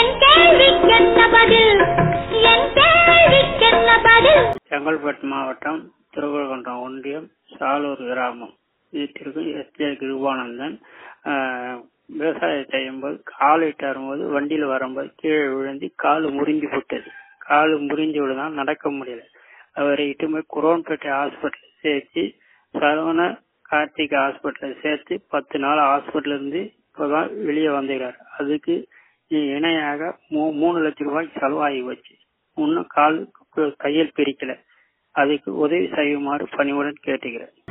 என் கேள்விக்கென்ன பதில் என் கேள்விக்கென்ன பதில் செங்கல்பட்டு மாவட்டம் திருவள்ளகுன்றம் ஒன்றியம் சாலூர் கிராமம் வீட்டிற்கு எஸ் ஜே கிருபானந்தன் ஆஹ், விவசாயம் செய்யும்போது கால் இட்டு வரும்போது வண்டியில் வரும்போது கீழே விழுந்து கால் முறிஞ்சு விட்டது கால் முறிஞ்சு விழுதான் நடக்க முடியல அவரை இட்டு போய் குரோன்பேட்டை ஹாஸ்பிட்டல் சேர்த்து சரவண கார்த்திக் ஹாஸ்பிட்டல் சேர்த்து பத்து நாள் ஹாஸ்பிட்டல் இருந்து இப்பதான் வெளியே வந்துகிறார் அதுக்கு இணையாக மூ- மூணு லட்சம் ரூபாய் செலவாகி வச்சு இன்னும் கால் கையில் பிரிக்கல அதுக்கு உதவி செய்யுமாறு பணிவுடன் கேட்டுக்கிறேன்